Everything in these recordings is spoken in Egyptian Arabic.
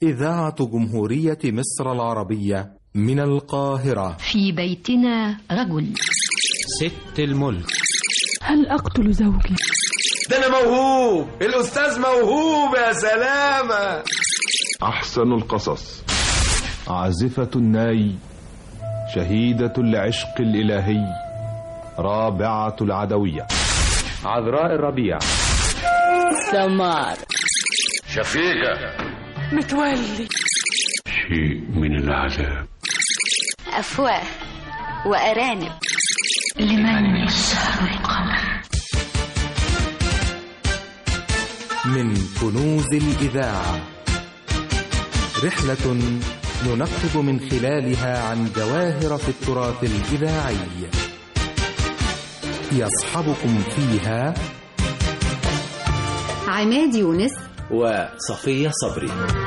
إذاعة جمهورية مصر العربية من القاهرة في بيتنا رجل ست الملك هل أقتل زوجي؟ ده أنا موهوب الأستاذ موهوب يا سلامة أحسن القصص عازفة الناي شهيدة العشق الإلهي رابعة العدوية عذراء الربيع سمار شفيقة متولي شيء من العذاب أفواه وأرانب لمن يسهر القمر من كنوز الإذاعة رحلة ننقب من خلالها عن جواهر في التراث الإذاعي يصحبكم فيها عماد يونس وصفية صبري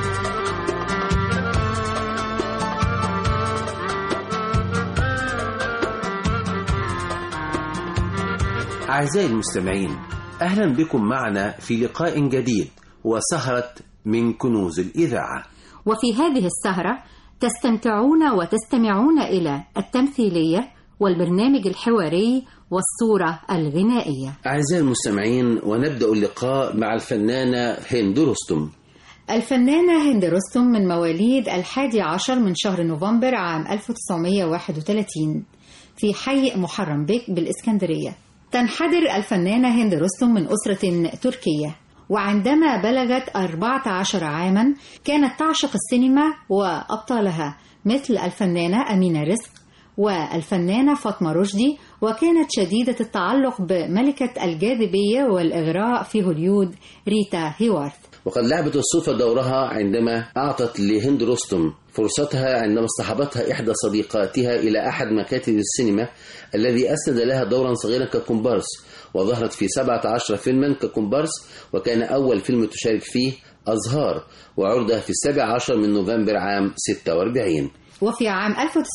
أعزائي المستمعين أهلا بكم معنا في لقاء جديد وسهرة من كنوز الإذاعة وفي هذه السهرة تستمتعون وتستمعون إلى التمثيلية والبرنامج الحواري والصورة الغنائية أعزائي المستمعين ونبدأ اللقاء مع الفنانة هند رستم الفنانة هند رستم من مواليد الحادي عشر من شهر نوفمبر عام 1931 في حي محرم بك بالإسكندرية تنحدر الفنانة هند رستم من أسرة تركية وعندما بلغت 14 عاما كانت تعشق السينما وأبطالها مثل الفنانة أمينة رزق والفنانة فاطمة رشدي وكانت شديدة التعلق بملكة الجاذبية والإغراء في هوليود ريتا هيوارث وقد لعبت الصدفة دورها عندما أعطت لهند رستم فرصتها عندما اصطحبتها إحدى صديقاتها إلى أحد مكاتب السينما الذي أسند لها دورا صغيرا ككومبارس وظهرت في 17 فيلما ككومبارس وكان أول فيلم تشارك فيه أزهار وعرض في السابع عشر من نوفمبر عام 46 وفي عام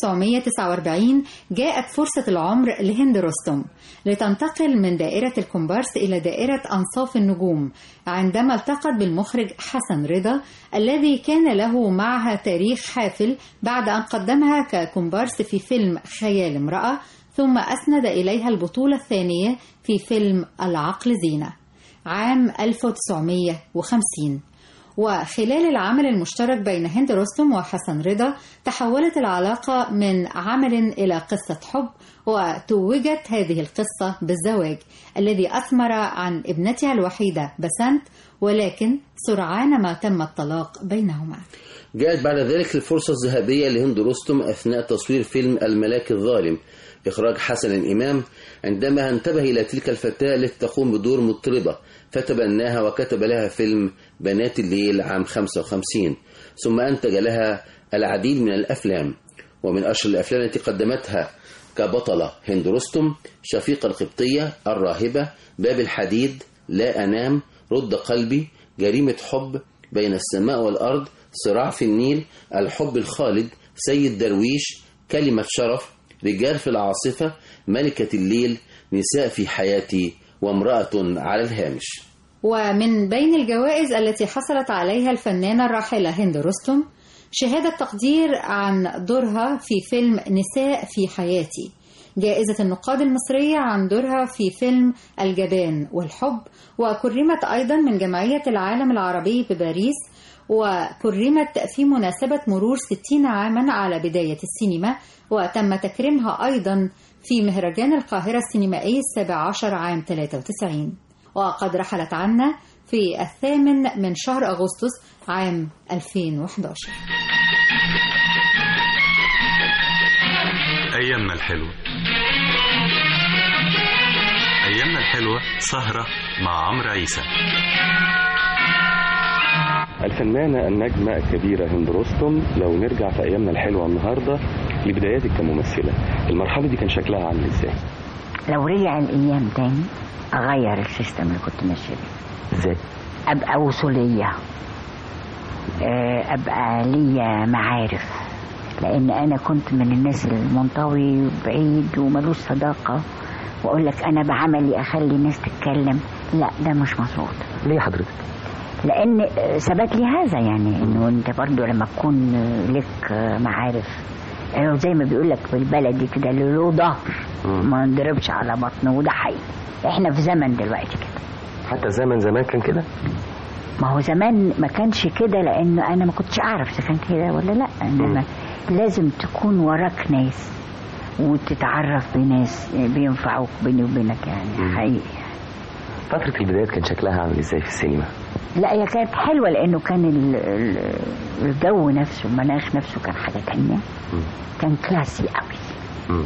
1949 جاءت فرصة العمر لهند رستم لتنتقل من دائرة الكومبارس إلى دائرة أنصاف النجوم عندما التقت بالمخرج حسن رضا الذي كان له معها تاريخ حافل بعد أن قدمها ككومبارس في فيلم خيال امرأة ثم أسند إليها البطولة الثانية في فيلم العقل زينة عام 1950 وخلال العمل المشترك بين هند رستم وحسن رضا تحولت العلاقة من عمل إلى قصة حب وتوجت هذه القصة بالزواج الذي أثمر عن ابنتها الوحيدة بسنت ولكن سرعان ما تم الطلاق بينهما جاءت بعد ذلك الفرصة الذهبية لهند رستم أثناء تصوير فيلم الملاك الظالم إخراج حسن الإمام عندما انتبه إلى تلك الفتاة التي تقوم بدور مطربة فتبناها وكتب لها فيلم بنات الليل عام 55 ثم أنتج لها العديد من الأفلام ومن أشهر الأفلام التي قدمتها كبطلة هند رستم شفيقة القبطية الراهبة باب الحديد لا أنام رد قلبي جريمة حب بين السماء والأرض صراع في النيل الحب الخالد سيد درويش كلمة شرف رجال في العاصفة ملكة الليل نساء في حياتي وامرأة على الهامش ومن بين الجوائز التي حصلت عليها الفنانة الراحلة هند رستم شهادة تقدير عن دورها في فيلم نساء في حياتي جائزة النقاد المصرية عن دورها في فيلم الجبان والحب وكرمت أيضا من جمعية العالم العربي بباريس وكرمت في مناسبة مرور 60 عاما على بداية السينما وتم تكريمها أيضا في مهرجان القاهرة السينمائي السابع عشر عام 93 وقد رحلت عنا في الثامن من شهر أغسطس عام 2011 أيامنا الحلوة أيامنا الحلوة سهرة مع عمرو عيسى الفنانة النجمة الكبيرة هند رستم لو نرجع في أيامنا الحلوة النهاردة لبداياتك كممثلة المرحلة دي كان شكلها عامل ازاي؟ لو رجع الأيام تاني أغير السيستم اللي كنت ماشية بيه ازاي؟ أبقى وصولية أبقى ليا معارف لأن أنا كنت من الناس المنطوي بعيد وملوش صداقة وأقول لك أنا بعملي أخلي الناس تتكلم لا ده مش مظبوط ليه حضرتك؟ لان ثبت لي هذا يعني انه انت برضو لما تكون لك معارف يعني زي ما بيقول لك بالبلدي كده اللي له ظهر ما نضربش على بطنه وده حقيقي احنا في زمن دلوقتي كده حتى زمن زمان كان كده ما هو زمان ما كانش كده لانه انا ما كنتش اعرف اذا كان كده ولا لا انما لازم تكون وراك ناس وتتعرف بناس بينفعوك بيني وبينك يعني حقيقي فترة البدايات كان شكلها عامل ازاي في السينما؟ لا هي كانت حلوة لأنه كان ال- ال- الجو نفسه المناخ نفسه كان حاجة تانية كان كلاسي قوي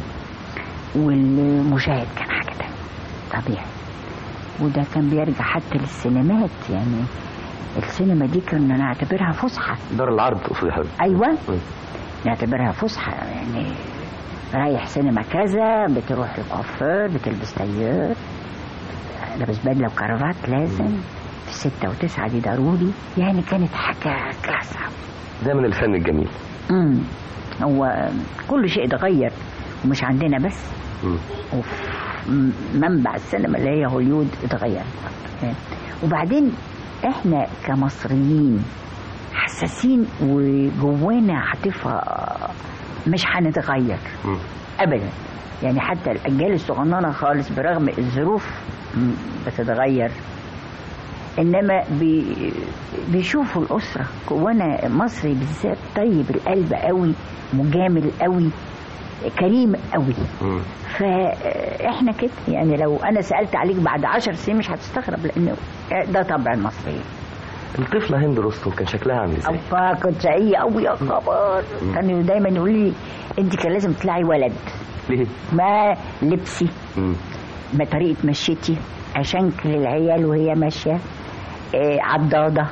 والمشاهد كان حاجة تانية طبيعي وده كان بيرجع حتى للسينمات يعني السينما دي كنا نعتبرها فسحة دار العرض تقصدي حضرتك أيوة نعتبرها فسحة يعني رايح سينما كذا بتروح الكوافير بتلبس تاير لابس بدلة وكرافات لازم في ستة وتسعة دي ضروري يعني كانت حاجة كلاس ده من الفن الجميل امم هو كل شيء اتغير ومش عندنا بس مم. وفي م- منبع السينما اللي هي هوليود اتغير وبعدين احنا كمصريين حساسين وجوانا عاطفة مش هنتغير مم. ابدا يعني حتى الاجيال الصغننه خالص برغم الظروف م- بتتغير انما بي بيشوفوا الاسره وانا مصري بالذات طيب القلب قوي مجامل قوي كريم قوي مم. فاحنا كده يعني لو انا سالت عليك بعد عشر سنين مش هتستغرب لانه ده طبع المصريين الطفلة هند رستم كان شكلها عامل ازاي؟ أوبا كنت شقية قوي يا خبر كانوا دايما يقول لي انت كان لازم تطلعي ولد ليه؟ ما لبسي مم. ما طريقة مشيتي أشنكل العيال وهي ماشية إيه عضاضة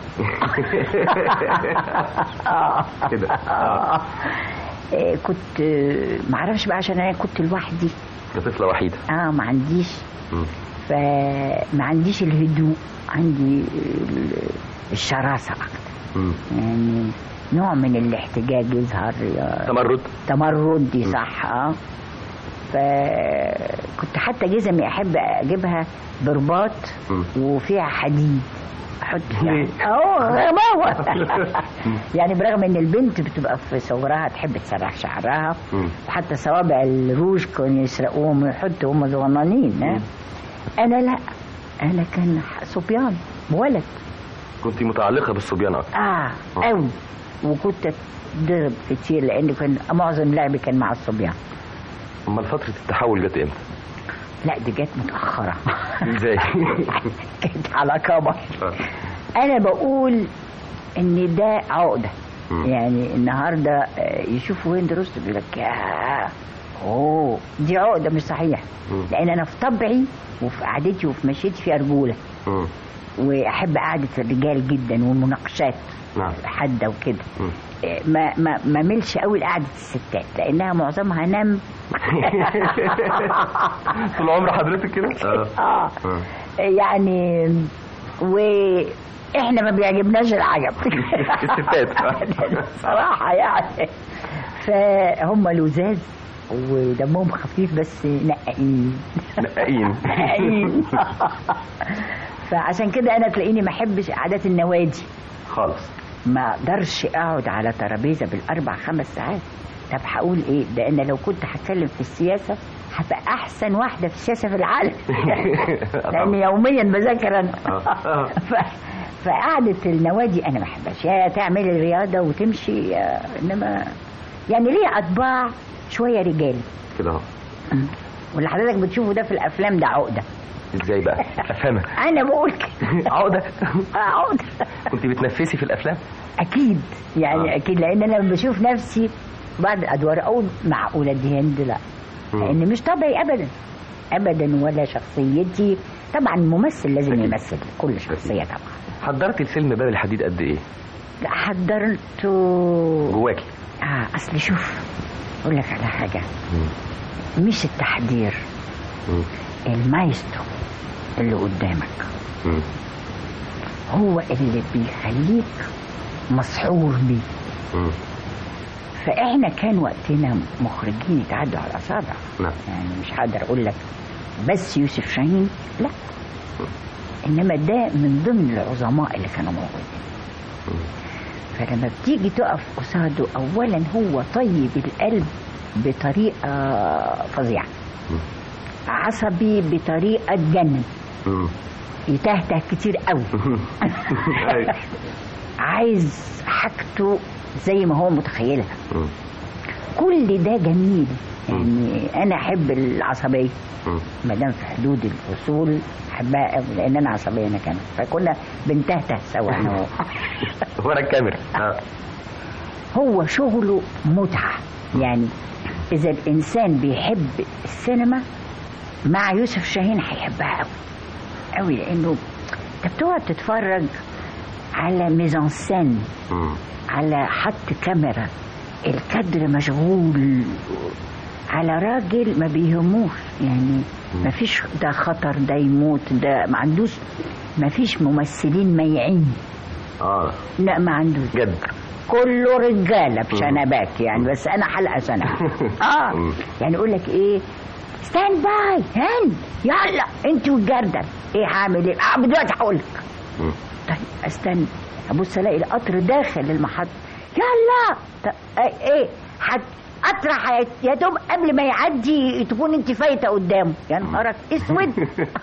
كده آه. إيه كنت آه، معرفش بقى عشان أنا كنت لوحدي ده طفلة وحيدة اه ما عنديش مم. فما عنديش الهدوء عندي ال- الشراسة أكتر مم. يعني نوع من الاحتجاج يظهر يا- تمرد تمردي صح اه فكنت حتى جزمي احب اجيبها برباط وفيها حديد احط فيها اه غباوه يعني برغم ان البنت بتبقى في صغرها تحب تسرح شعرها وحتى صوابع الروج كانوا يسرقوهم ويحطوا هم صغننين ها انا لا انا كان صبيان ولد كنت متعلقة بالصبيان أكتر اه قوي وكنت اتضرب كتير لان كان معظم لعبي كان مع الصبيان أمال فترة التحول جت إمتى؟ لا دي جت متاخره ازاي؟ كانت على كبر انا بقول ان ده عقده يعني النهارده آه، يشوفوا وين دروست يقول لك يا اوه دي عقده مش صحيح لان انا في طبعي وفي قعدتي وفي مشيتي في رجوله مم. واحب قعده الرجال جدا والمناقشات نعم حاده وكده آه، ما ما ما ملش قوي لقعده الستات لانها معظمها نم طول عمر حضرتك كده؟ اه يعني واحنا ما بيعجبناش العجب الستات صراحه يعني فهم لزاز ودمهم خفيف بس نقائين نقائين نقائين فعشان كده انا تلاقيني ما احبش قعدات النوادي خالص ما اقدرش اقعد على ترابيزه بالاربع خمس ساعات طب هقول ايه ده انا لو كنت هتكلم في السياسه هبقى احسن واحده في السياسه في العالم لان يوميا بذاكر انا ف- فقعدة النوادي انا ما بحبهاش يا تعملي رياضه وتمشي يا- انما يعني ليه اطباع شويه رجالي كده اهو واللي حضرتك بتشوفه ده في الافلام ده عقده ازاي بقى؟ افهمها انا بقول كده عقدة آه، عقده كنت بتنفسي في الافلام؟ اكيد يعني آه. اكيد لان انا لما بشوف نفسي بعض الادوار اقول معقوله دي هند لا لان مش طبعي ابدا ابدا ولا شخصيتي طبعا الممثل لازم يمثل كل شخصيه طبعا حضرت الفيلم باب الحديد قد ايه؟ لا حضرته جواكي اه اصل شوف اقول لك على حاجه مش التحضير المايسترو اللي قدامك هو اللي بيخليك مسحور بيه فاحنا كان وقتنا مخرجين يتعدوا على الاصابع نعم يعني مش هقدر اقول لك بس يوسف شاهين لا انما ده من ضمن العظماء اللي كانوا موجودين فلما بتيجي تقف قصاده اولا هو طيب القلب بطريقه فظيعه عصبي بطريقه تجنن يتهته كتير قوي عايز حاجته زي ما هو متخيلها كل ده جميل يعني انا احب العصبيه ما دام في حدود الفصول احبها قوي لان انا عصبيه انا كمان فكنا بنتهته سوا انا وهو ورا الكاميرا آه. هو شغله متعه يعني اذا الانسان بيحب السينما مع يوسف شاهين هيحبها قوي قوي لانه انت بتقعد تتفرج على ميزانسين على حط كاميرا الكادر مشغول على راجل ما بيهموش يعني ما فيش ده خطر ده يموت ده ما عندوش ما فيش ممثلين ميعين اه لا ما عندوش جد كله رجاله بشنبات يعني بس انا حلقه سنه اه يعني يقول لك ايه ستاند باي هند يلا انت والجردل ايه هعمل ايه اه دلوقتي هقول لك طيب استنى ابص الاقي القطر داخل المحطه يلا طب ايه ايه حد قطر حيات- يا دوب قبل ما يعدي تكون انت فايته قدامه يا نهارك اسود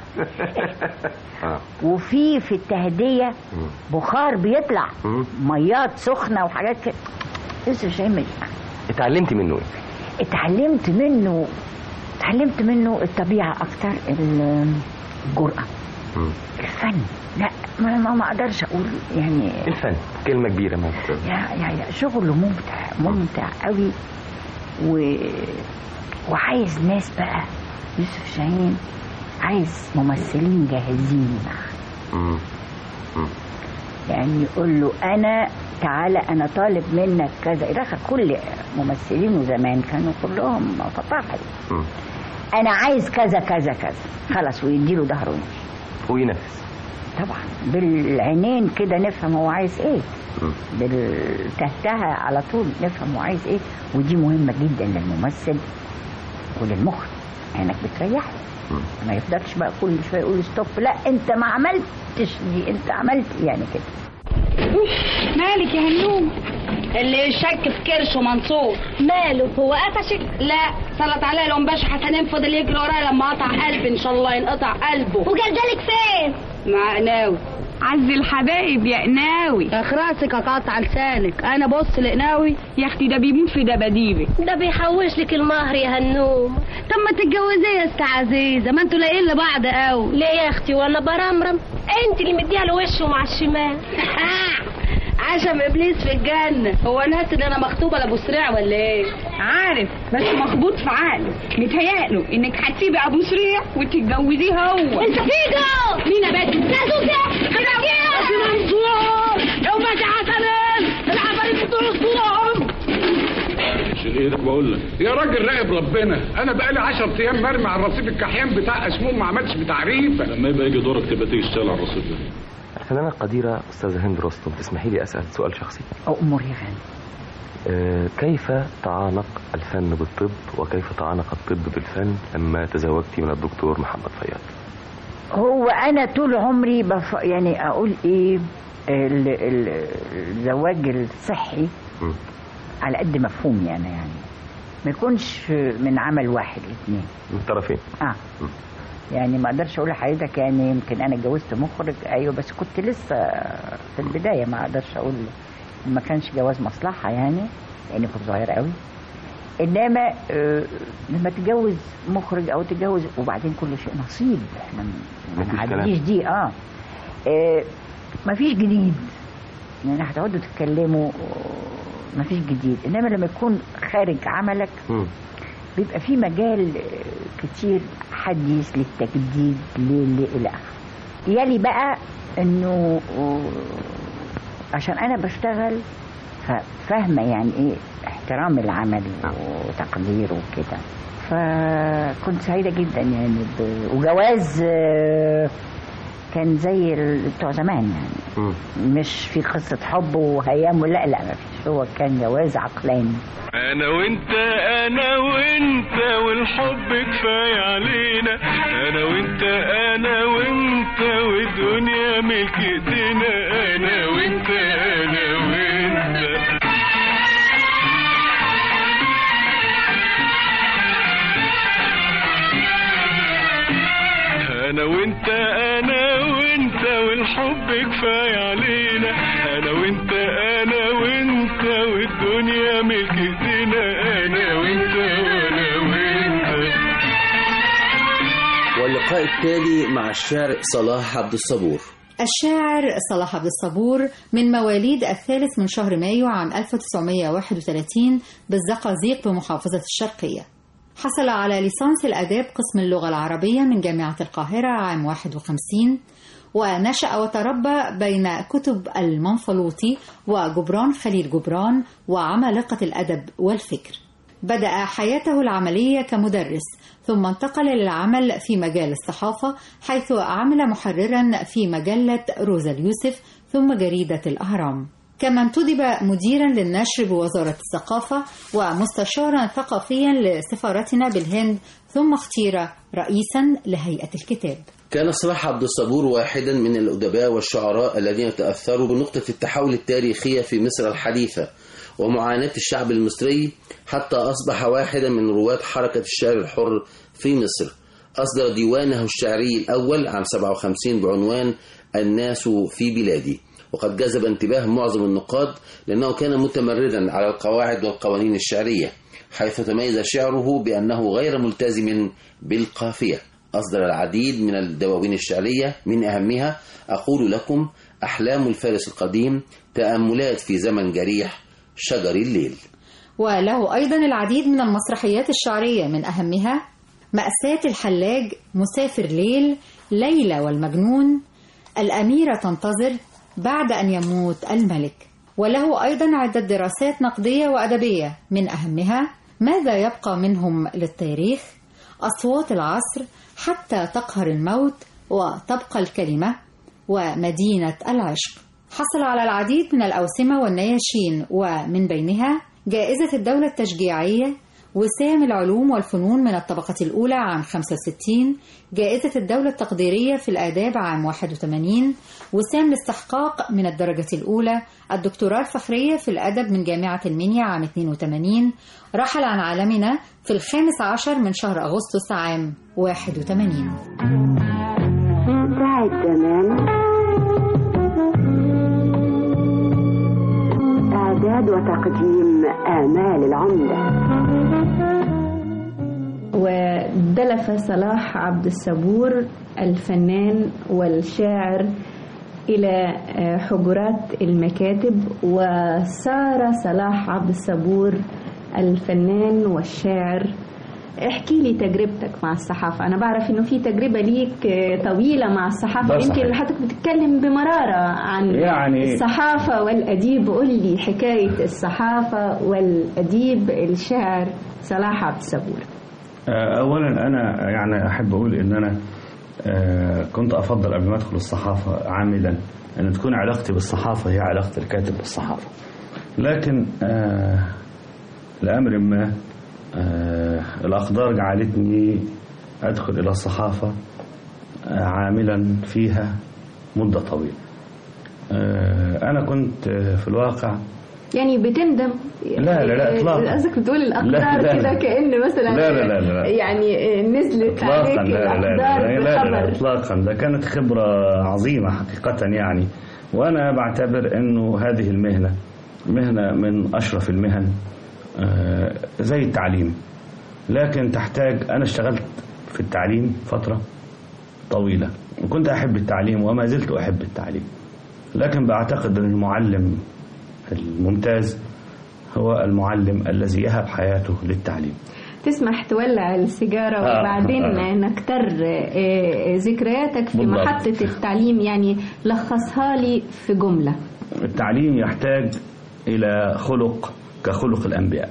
وفي في التهديه بخار بيطلع ميات سخنه وحاجات كده لسه شايف من- اتعلمتي منه ايه؟ اتعلمت منه اتعلمت منه الطبيعه اكتر ال- الجرأه الفن لا ما, ما, ما اقدرش اقول يعني الفن كلمة كبيرة ما يا يا يا شغله ممتع ممتع قوي و... وعايز ناس بقى يوسف شاهين عايز ممثلين جاهزين معاه يعني يقول له انا تعالى انا طالب منك كذا يدخل كل ممثلينه زمان كانوا كلهم فطاحل انا عايز كذا كذا كذا خلاص ويديله ظهره ويمشي وينفذ طبعا بالعينين كده نفهم هو عايز ايه بالتهتها على طول نفهم هو عايز ايه ودي مهمة جدا للممثل وللمخرج عينك بتريحه ما يفضلش بقى كل شويه يقول ستوب لا انت ما عملتش دي انت عملت يعني كده مالك يا هنوم اللي شك في كرشه منصور ماله هو قفشك لا سلط عليا لون باشا حسنين فضل يجري ورايا لما قطع قلبي ان شاء الله ينقطع قلبه وجلجلك فين مع قناوي عز الحبايب يا قناوي اخ راسك اقطع لسانك انا بص لقناوي يا اختي ده بيموت في دباديبك ده بيحوش لك المهر يا هنوم طب ما تتجوزيه يا است عزيزه ما انتوا لاقيين لبعض قوي ليه يا اختي وانا برمرم انت اللي مديها له وشه مع الشمال عشم ابليس في الجنه هو ناس ان انا مخطوبه لابو سريع ولا ايه عارف بس مخبوط في عقله متهيأله انك هتسيبي ابو سريع وتتجوزيه هو انت فيجو مين يا بنت لا زوزة يا منصور يوم ما حسنين العفاريت بتوع الصورة شيل ايدك بقول لك يا راجل راقب ربنا انا بقالي 10 ايام مرمي على الرصيف الكحيان بتاع اسمهم ما عملتش بتعريفه لما يبقى يجي دورك تبقى تيجي تشتغل على الرصيف ده الفنانة القديرة أستاذة هند رستم تسمحي لي أسأل سؤال شخصي أؤمر يا غالي آه، كيف تعانق الفن بالطب وكيف تعانق الطب بالفن لما تزوجت من الدكتور محمد فياض هو انا طول عمري بف... يعني اقول ايه ال... ال... الزواج الصحي على قد مفهومي انا يعني ما يكونش من عمل واحد الاثنين من الطرفين اه يعني ما اقدرش اقول لحضرتك يعني يمكن انا اتجوزت مخرج ايوه بس كنت لسه في البدايه ما اقدرش اقول ما كانش جواز مصلحه يعني لاني كنت صغيره قوي انما آه، لما تتجوز مخرج او تتجوز وبعدين كل شيء نصيب احنا ما مفيش كلام. نعديش دي اه, آه ما فيش جديد يعني هتقعدوا تتكلموا آه، ما فيش جديد انما لما يكون خارج عملك بيبقى في مجال آه، كتير حديث للتجديد ل- ل- الى اخره يلي بقى انه آه، عشان انا بشتغل فاهمه يعني ايه احترام العمل وتقديره وكده فكنت سعيده جدا يعني ب... وجواز آه، كان زي ال- بتوع زمان يعني مش في قصة حب وهيام لا لا ما فيش هو كان جواز عقلاني انا وانت انا وانت والحب كفايه علينا انا وانت انا وانت والدنيا ملك ايدينا انا وانت انا وانت انا وانت انا وانت والحب كفايه علينا انا وانت انا وانت والدنيا ملك ايدينا انا وانت وانا وانت واللقاء التالي مع الشاعر صلاح عبد الصبور الشاعر صلاح عبد الصبور من مواليد الثالث من شهر مايو عام 1931 بالزقازيق بمحافظة الشرقية حصل على ليسانس الآداب قسم اللغة العربية من جامعة القاهرة عام 51 ونشأ وتربى بين كتب المنفلوطي وجبران خليل جبران وعمالقة الأدب والفكر بدأ حياته العملية كمدرس ثم انتقل للعمل في مجال الصحافة حيث عمل محررا في مجلة روزا اليوسف ثم جريدة الأهرام كما انتدب مديرا للنشر بوزارة الثقافة ومستشارا ثقافيا لسفارتنا بالهند ثم اختير رئيسا لهيئة الكتاب كان صلاح عبد الصبور واحدا من الأدباء والشعراء الذين تأثروا بنقطة التحول التاريخية في مصر الحديثة ومعاناة الشعب المصري حتى أصبح واحدا من رواد حركة الشعر الحر في مصر أصدر ديوانه الشعري الأول عام 57 بعنوان الناس في بلادي وقد جذب انتباه معظم النقاد لأنه كان متمردا على القواعد والقوانين الشعرية حيث تميز شعره بأنه غير ملتزم بالقافية أصدر العديد من الدواوين الشعرية من أهمها أقول لكم أحلام الفارس القديم تأملات في زمن جريح شجر الليل وله أيضا العديد من المسرحيات الشعرية من أهمها مأساة الحلاج مسافر ليل ليلى والمجنون الأميرة تنتظر بعد أن يموت الملك وله أيضا عدة دراسات نقدية وأدبية من أهمها ماذا يبقى منهم للتاريخ أصوات العصر حتى تقهر الموت وتبقى الكلمة ومدينة العشق حصل على العديد من الأوسمة والنياشين ومن بينها جائزة الدولة التشجيعية وسام العلوم والفنون من الطبقة الأولى عام 65 جائزة الدولة التقديرية في الآداب عام 81 وسام الاستحقاق من الدرجة الأولى الدكتوراه الفخرية في الأدب من جامعة المنيا عام 82 رحل عن عالمنا في الخامس عشر من شهر أغسطس عام 81 ساعة زمان إعداد وتقديم آمال العمدة ودلف صلاح عبد الصبور الفنان والشاعر إلى حجرات المكاتب وصار صلاح عبد الصبور الفنان والشاعر احكي لي تجربتك مع الصحافة أنا بعرف إنه في تجربة ليك طويلة مع الصحافة ده يمكن صحيح. حضرتك بتتكلم بمرارة عن يعني- الصحافة والأديب قول لي حكاية الصحافة والأديب الشاعر صلاح عبد الصبور آه، اولا انا يعني احب اقول ان انا آه، كنت افضل قبل ما ادخل الصحافه عاملا ان تكون علاقتي بالصحافه هي علاقه الكاتب بالصحافه لكن آه، لامر ما آه، الاقدار جعلتني ادخل الى الصحافه آه، عاملا فيها مده طويله آه، انا كنت آه، في الواقع يعني بتندم لا، لا، لا، إطلاقاً. قصدك بتقول لا، الأقدار لا، كده لا. كأن مثلا لا، لا، لا، لا. يعني نزلت اطلاقا عليك لا لا لا الأقدار لا, لا, لا بخبر اطلاقا ده كانت خبره عظيمه حقيقه يعني وانا بعتبر انه هذه المهنه مهنه من اشرف المهن آه، زي التعليم لكن تحتاج انا اشتغلت في التعليم فتره طويله وكنت احب التعليم وما زلت احب التعليم لكن بعتقد ان المعلم الممتاز هو المعلم الذي يهب حياته للتعليم تسمح تولع السيجارة آه، وبعدين آه. نكتر آه، ذكرياتك في بالضبط. محطة التعليم يعني لخصها لي في جملة التعليم يحتاج إلى خلق كخلق الأنبياء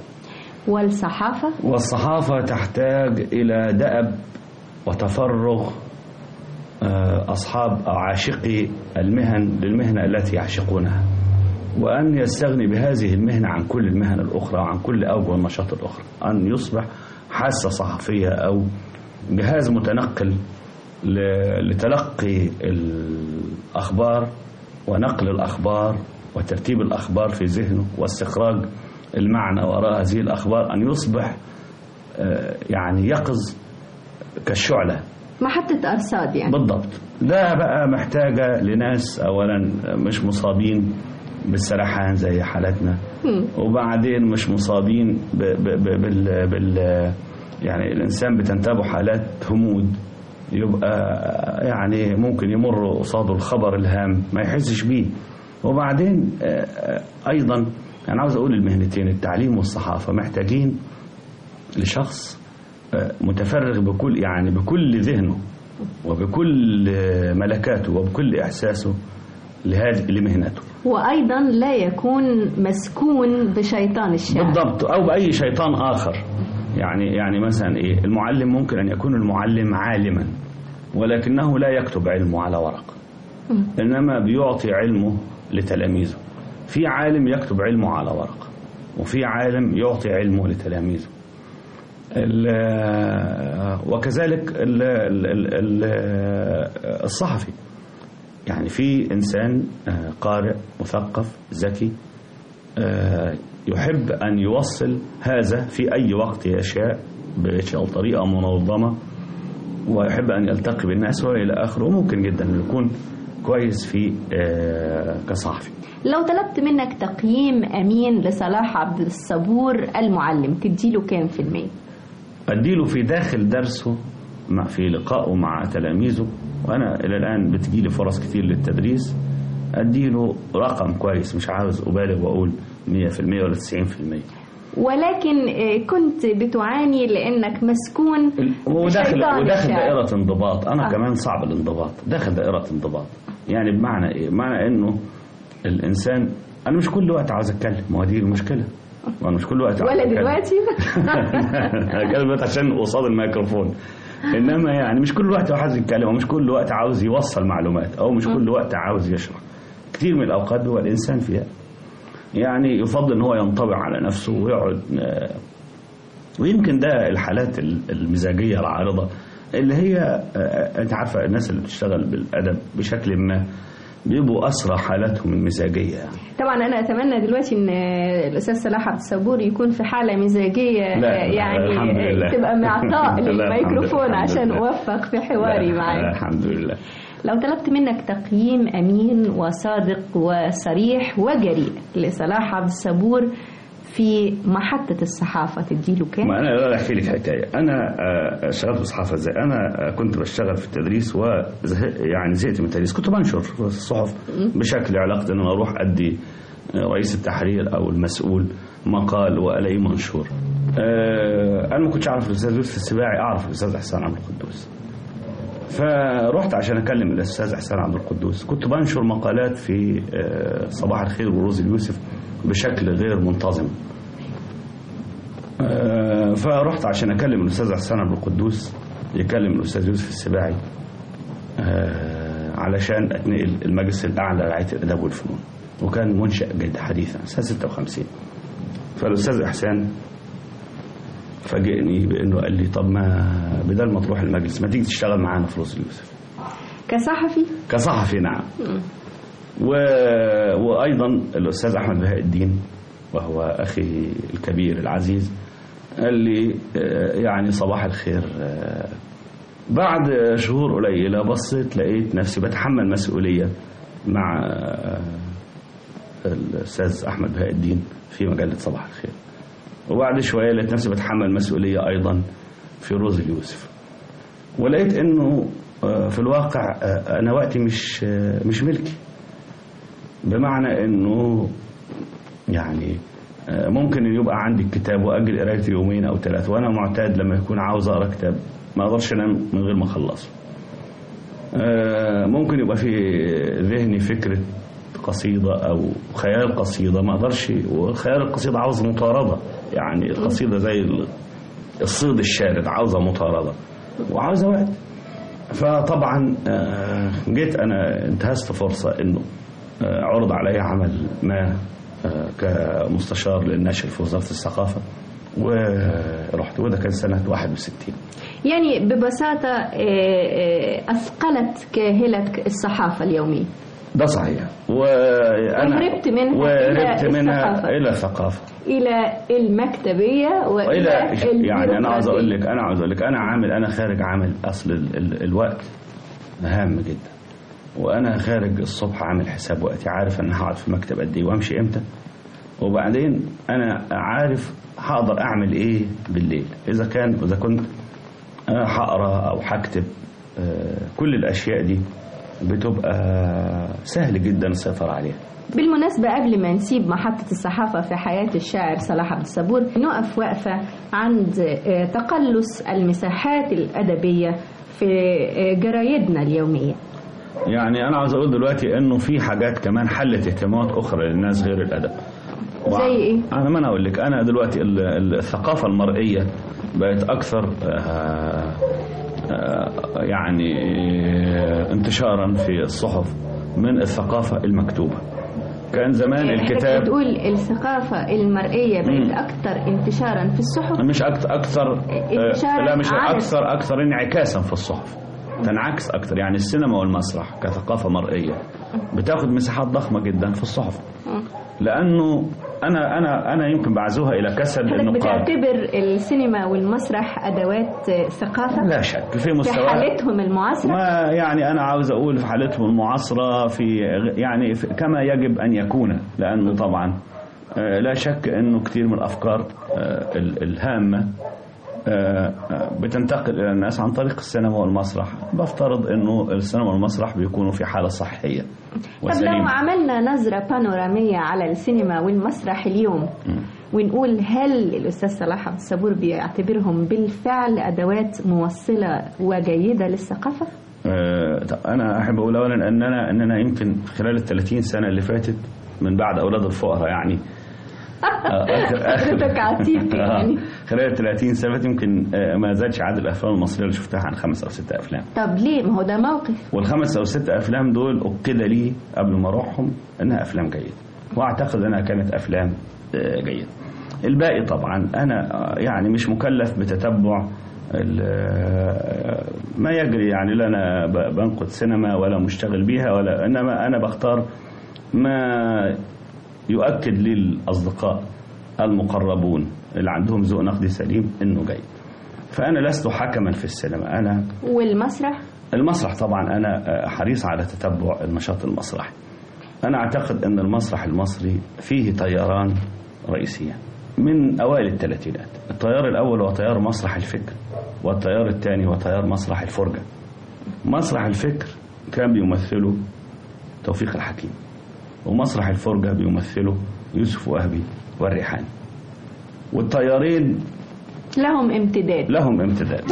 والصحافة والصحافة تحتاج إلى دأب وتفرغ آه، أصحاب أو عاشقي المهن للمهنة التي يعشقونها وأن يستغني بهذه المهنة عن كل المهن الأخرى وعن كل أوجه النشاط الأخرى أن يصبح حاسة صحفية أو جهاز متنقل ل- لتلقي الأخبار ونقل الأخبار وترتيب الأخبار في ذهنه واستخراج المعنى وراء هذه الأخبار أن يصبح آه، يعني يقظ كالشعلة محطة أرصاد يعني بالضبط ده بقى محتاجة لناس أولا مش مصابين بالسرحان زي حالتنا مم. وبعدين مش مصابين ب ب ب بال, بال يعني الإنسان بتنتابه حالات همود يبقى يعني ممكن يمر قصاده الخبر الهام ما يحسش بيه وبعدين آه، آه، أيضا أنا عاوز أقول المهنتين التعليم والصحافة محتاجين لشخص آه، متفرغ بكل يعني بكل ذهنه وبكل آه، ملكاته وبكل إحساسه لهذه لمهنته وأيضا لا يكون مسكون بشيطان الشعر بالضبط او باي شيطان اخر يعني يعني مثلا ايه المعلم ممكن ان يكون المعلم عالما ولكنه لا يكتب علمه على ورق مم. انما بيعطي علمه لتلاميذه في عالم يكتب علمه على ورق وفي عالم يعطي علمه لتلاميذه ال- وكذلك ال- ال- ال- ال- الصحفي يعني في انسان آه، قارئ مثقف ذكي آه، يحب أن يوصل هذا في أي وقت يشاء بطريقة منظمة ويحب أن يلتقي بالناس وإلى آخره وممكن جدا أن يكون كويس في آه، كصحفي لو طلبت منك تقييم أمين لصلاح عبد الصبور المعلم تديله كام في المية؟ أديله في داخل درسه مع في لقائه مع تلاميذه وأنا إلى الآن بتجيلي فرص كتير للتدريس أديله رقم كويس مش عاوز أبالغ وأقول 100% ولا 90% ولكن آه، كنت بتعاني لأنك مسكون وداخل بشيطان وداخل الشعر. دائرة انضباط أنا آه. آه. كمان صعب الانضباط داخل دائرة انضباط يعني بمعنى إيه؟ بمعنى إنه الإنسان أنا مش كل وقت عاوز أتكلم ما هو دي المشكلة وأنا مش كل وقت عاوز ولا أتكلم. دلوقتي أتكلم دلوقتي عشان قصاد الميكروفون إنما يعني مش كل وقت عاوز يتكلم ومش كل وقت عاوز يوصل معلومات أو مش كل وقت عاوز يشرح كتير من الأوقات هو الإنسان فيها يعني يفضل إن هو ينطبع على نفسه ويقعد آه، ويمكن ده الحالات ال- المزاجية العارضة اللي هي آه، انت عارفة الناس اللي بتشتغل بالأدب بشكل ما بيبقوا أسرى حالاتهم المزاجية يعني. طبعا أنا أتمنى دلوقتي إن آه، الأستاذ صلاح عبد الصبور يكون في حالة مزاجية لا، آه، لا، يعني الحمد آه، لله. تبقى معطاء لا، الحمد للميكروفون لله، الحمد عشان لله. أوفق في حواري لا، معاك الحمد لله لو طلبت منك تقييم أمين وصادق وصريح وجريء لصلاح عبد الصبور في محطة الصحافة تديله كام؟ ما انا لا احكي لك حكايه انا آه، اشتغلت في الصحافه ازاي انا آه، كنت بشتغل في التدريس وزهق يعني زهقت من التدريس كنت بنشر في الصحف بشكل علاقه ان انا اروح ادي آه، رئيس التحرير او المسؤول مقال والاقيه منشور آه، انا ما كنتش اعرف الاستاذ يوسف السباعي اعرف الاستاذ احسان عبد القدوس فرحت عشان اكلم الاستاذ احسان عبد القدوس كنت بنشر مقالات في آه، صباح الخير وروز اليوسف بشكل غير منتظم آه، فرحت عشان اكلم الاستاذ حسان عبد القدوس يكلم الاستاذ يوسف السباعي آه، علشان اتنقل المجلس الاعلى لرعايه الاداب والفنون وكان منشا جديد حديثا سنه 56 فالاستاذ احسان فاجئني بانه قال لي طب ما بدل ما تروح المجلس ما تيجي تشتغل معانا في روز اليوسف كصحفي؟ كصحفي نعم مم. و... وأيضا الأستاذ أحمد بهاء الدين وهو أخي الكبير العزيز قال لي آه، يعني صباح الخير آه، بعد شهور قليلة بصيت لقيت نفسي بتحمل مسؤولية مع آه، الأستاذ أحمد بهاء الدين في مجلة صباح الخير وبعد شوية لقيت نفسي بتحمل مسؤولية أيضا في روز اليوسف ولقيت انه آه، في الواقع آه، انا وقتي مش آه، مش ملكي بمعنى انه يعني آه، ممكن ان يبقى عندي الكتاب واجل قرايته يومين او ثلاثه وانا معتاد لما يكون عاوز اقرا كتاب ما اقدرش انام من غير ما اخلصه آه، ممكن يبقى في ذهني فكره قصيده او خيال قصيده ما اقدرش وخيال القصيده عاوز مطارده يعني القصيده زي ال- الصيد الشارد عاوزه مطارده وعاوزه وقت فطبعا آه، جيت انا انتهزت فرصه انه آه، عرض علي عمل ما آه، كمستشار للنشر في وزاره الثقافه ورحت وده كان سنه 61 يعني ببساطة آه، آه، أثقلت كاهلك الصحافة اليومية ده صحيح وانا وهربت منها وهربت إلى منها الثقافة. الى الثقافه إلى المكتبية والى وإلى يعني انا عاوز اقول البيروقراطية. لك انا عاوز اقول لك انا عامل انا خارج عامل اصل ال ال الوقت هام جدا وانا خارج الصبح عامل حساب وقتي عارف ان هقعد في المكتب قد ايه وامشي امتى وبعدين انا عارف هقدر اعمل ايه بالليل اذا كان اذا كنت آه، هقرا او هكتب آه، كل الاشياء دي بتبقى سهل جدا السيطره عليها بالمناسبة قبل ما نسيب محطة الصحافة في حياة الشاعر صلاح عبد الصبور نقف وقفة عند آه، تقلص المساحات الأدبية في آه، جرايدنا اليومية يعني انا عاوز اقول دلوقتي انه في حاجات كمان حلت اهتمامات اخرى للناس غير الادب زي ايه؟ انا ما انا اقول لك انا دلوقتي ال- ال- الثقافه المرئيه بقت اكثر آه، آه، يعني آه، انتشارا في الصحف من الثقافه المكتوبه كان زمان يعني حضرتك الكتاب بتقول الثقافة المرئية مم. بقت أكثر انتشارا في الصحف مش اكثر اكثر انتشار لا مش عدد. اكثر اكثر انعكاسا في الصحف تنعكس اكثر يعني السينما والمسرح كثقافه مرئيه بتاخذ مساحات ضخمه جدا في الصحف لانه انا انا انا يمكن بعزوها الى كسل حضرتك النقاد بتعتبر السينما والمسرح أدوات آه، ثقافة لا شك في في مستوى حالتهم المعاصرة ما يعني انا عاوز اقول في حالتهم المعاصره في يعني في كما يجب ان يكون لانه طبعا آه، لا شك انه كثير من الافكار آه، ال- الهامه آه، آه، بتنتقل الى الناس عن طريق السينما والمسرح بفترض انه السينما والمسرح بيكونوا في حاله صحيه طب لو وسليمه عملنا نظرة بانورامية على السينما والمسرح اليوم ونقول هل الأستاذ صلاح عبد الصبور بيعتبرهم بالفعل أدوات موصلة وجيدة للثقافة؟ آه، طب انا احب اقول اولا ان انا ان انا يمكن خلال ال 30 سنه اللي فاتت من بعد اولاد الفقراء يعني آه، آخر- آخر- حضرتك عتيق يعني. آه، خلال 30 سنة يمكن آه، ما زادش عدد الأفلام المصرية اللي شفتها عن خمس أو ست أفلام طب ليه؟ ما هو ده موقف والخمس أو ست أفلام دول أكد لي قبل ما أروحهم إنها أفلام جيدة وأعتقد إنها كانت أفلام آه، جيدة الباقي طبعا أنا آه، يعني مش مكلف بتتبع ال- آه، ما يجري يعني لا أنا ب- بنقد سينما ولا مشتغل بيها ولا إنما أنا بختار ما يؤكد لي الأصدقاء المقربون اللي عندهم ذوق نقدي سليم إنه جيد فأنا لست حكما في السينما أنا والمسرح؟ المسرح طبعا أنا آه، حريص على تتبع النشاط المسرحي أنا أعتقد أن المسرح المصري فيه تياران رئيسية من أوائل الثلاثينات التيار الأول هو تيار مسرح الفكر والتيار الثاني هو تيار مسرح الفرجة مسرح الفكر كان بيمثله توفيق الحكيم ومسرح الفرجة بيمثله يوسف وهبي والريحاني والتيارين لهم امتداد لهم امتداد